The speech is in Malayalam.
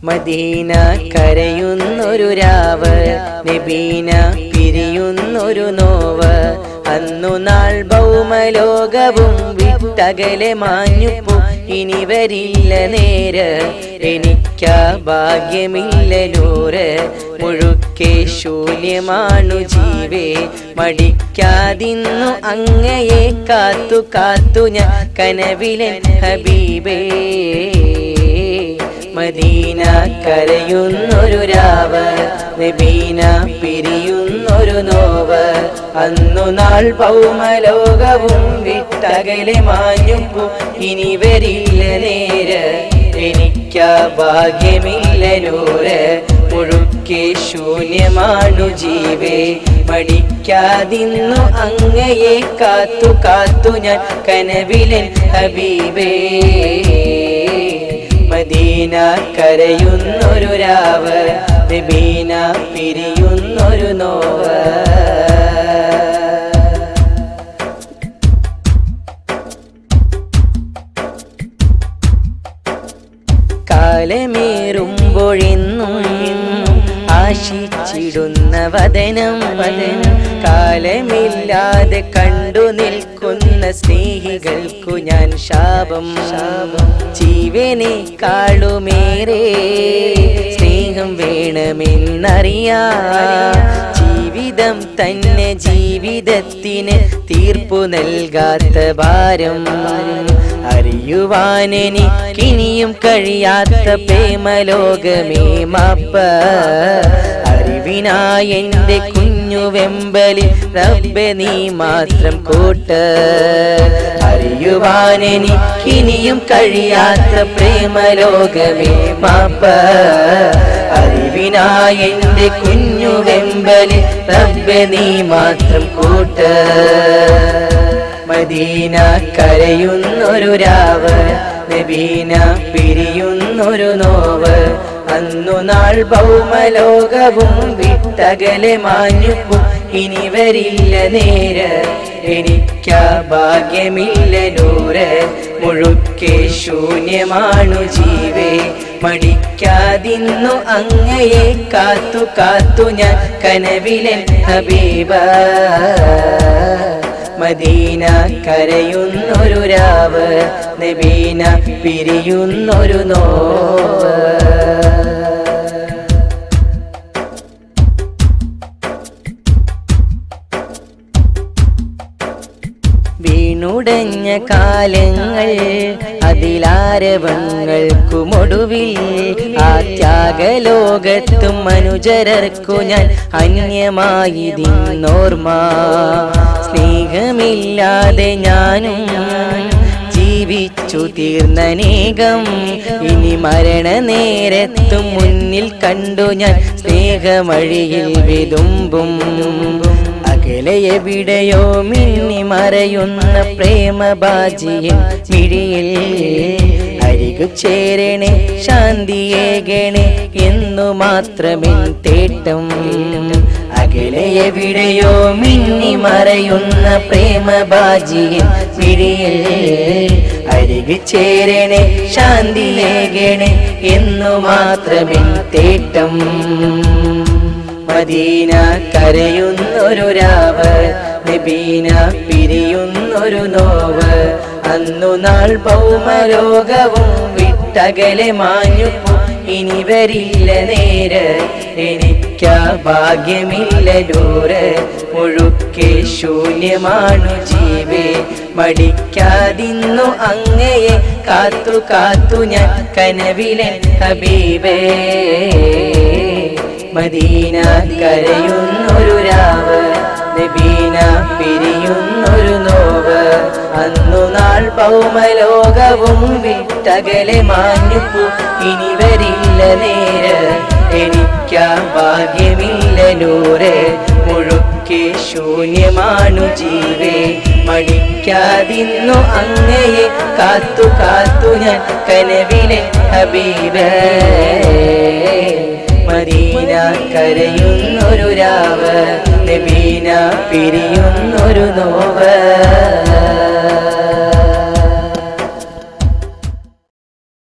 മദീന കരയുന്നൊരു രാവ് നബീന പിരിയുന്നൊരു നോവ് അന്നു നാൾ ഭൗമലോകവും വിട്ടകലെ മാഞ്ഞുപ്പു ഇനി വരില്ല നേര് എനിക്കാ ഭാഗ്യമില്ല നൂറ് മുഴുക്കെ ശൂന്യമാണു ജീവേ മടിക്കാതിന്നു അങ്ങയെ കാത്തു കാത്തു ഞാൻ കനവിലൻ ഹബീബേ മദീന കരയുന്നൊരു രാവ് നബീന പിരിയുന്നൊരു നോവ് അന്നു നാൾ ഭൗമലോകവും വിട്ടകലെ മാഞ്ഞുപ്പു ഇനി വരില്ല നേര് എനിക്കാ ഭാഗ്യമില്ല നൂറ് മുഴുക്കെ ശൂന്യമാണു ജീവേ മടിക്കാതിന്നു അങ്ങയെ കാത്തു കാത്തു ഞാൻ കനവിലൻ ഹബീബേ മദീന കരയുന്നൊരു രാവ് നബീന പിരിയുന്നൊരു നോവ് കാലമേറുമ്പോഴെന്നും ആശിച്ചിടുന്ന വദനം വദനം കാലമില്ലാതെ കണ്ടു നിൽക്കുന്ന സ്നേഹികൾക്കു ഞാൻ ശാപം ശാപം ജീവനെ കാളുമേറെ സ്നേഹം വേണമെന്നറിയാ ജീവിതം തന്നെ ജീവിതത്തിന് തീർപ്പു നൽകാത്ത ഭാരം അറിയുവാനെനിക്കിനിയും കഴിയാത്ത പ്രേമലോകമേ മാപ്പ അറിവിനായ എൻ്റെ കുഞ്ഞു വെമ്പലിൽ റബ്ബെ നീ മാത്രം കൂട്ട് അറിയുവാനെനിക്കിനിയും കഴിയാത്ത പ്രേമലോകമേ മാപ്പ അറിവിനായ എൻ്റെ കുഞ്ഞു വെമ്പലിൽ റബ്ബെ നീ മാത്രം കൂട്ട് മദീന കരയുന്നൊരു രാവ് നബീന പിരിയുന്നൊരു നോവ് അന്നു നാൾ ഭൗമലോകവും വിട്ടകലെ മാഞ്ഞുപ്പു ഇനി വരില്ല നേര് എനിക്കാ ഭാഗ്യമില്ല നൂറ് മുഴുക്കെ ശൂന്യമാണു ജീവേ മടിക്കാതിന്നു അങ്ങയെ കാത്തു കാത്തു ഞാൻ കനവിലൻ ഹബീബ മദീന കരയുന്നൊരു രാവ് നബീന പിരിയുന്നൊരു നോവ് വീണുടഞ്ഞ കാലങ്ങൾ അതിലാരവങ്ങൾക്കുമൊടുവിൽ ആ ത്യാഗലോകത്തും മനുജരർക്കു ഞാൻ അന്യമായതിന്നോർമ്മ സ്നേഹമില്ലാതെ ഞാനും ജീവിച്ചു തീർന്നനേകം ഇനി മരണനേരത്തും മുന്നിൽ കണ്ടു ഞാൻ സ്നേഹമഴിയിൽ വിതുമ്പും അകലെ എവിടെയോ മിന്നി മറയുന്ന പ്രേമബാജിയൻ മിഴിയിൽ അരികു ചേരണേ ശാന്തിയേകണേ എന്നു മാത്രമേ തേട്ടം അകലെ എവിടെയോ മിന്നി മറയുന്ന പ്രേമബാജിയൻ മിഴിയിൽ അരികു ചേരണേ ശാന്തിയേകണേ എന്നു മാത്രമേ തേട്ടം മദീന കരയുന്നൊരു രാവ് നബീന പിരിയുന്നൊരു നോവ് അന്നു നാൾ ഭൗമലോകവും വിട്ടകലെ മാഞ്ഞുപ്പു ഇനി വരില്ല നേര് എനിക്കാ ഭാഗ്യമില്ല ദൂര് മുഴുക്കെ ശൂന്യമാണു ജീവേ മടിക്കാതിന്നു അങ്ങയെ കാത്തു കാത്തു ഞാൻ കനവിലൻ ഹബീബേ മദീന കരയുന്നൊരു രാവ് നബീന പിരിയുന്നൊരു നോവ് അന്നു നാൾ ഭൗമലോകവും വിട്ടകലെ മാഞ്ഞുപ്പു ഇനി വരില്ല നേര് എനിക്കാ ഭാഗ്യമില്ല നൂറ് മുഴുക്കെ ശൂന്യമാണു ജീവേ മടിക്കാതിന്നു അങ്ങയെ കാത്തു കാത്തു ഞാൻ കനവിലെ ഹബീബേ മദീന കരയുന്നൊരു രാവ് നബീന പിരിയുന്നൊരു നോ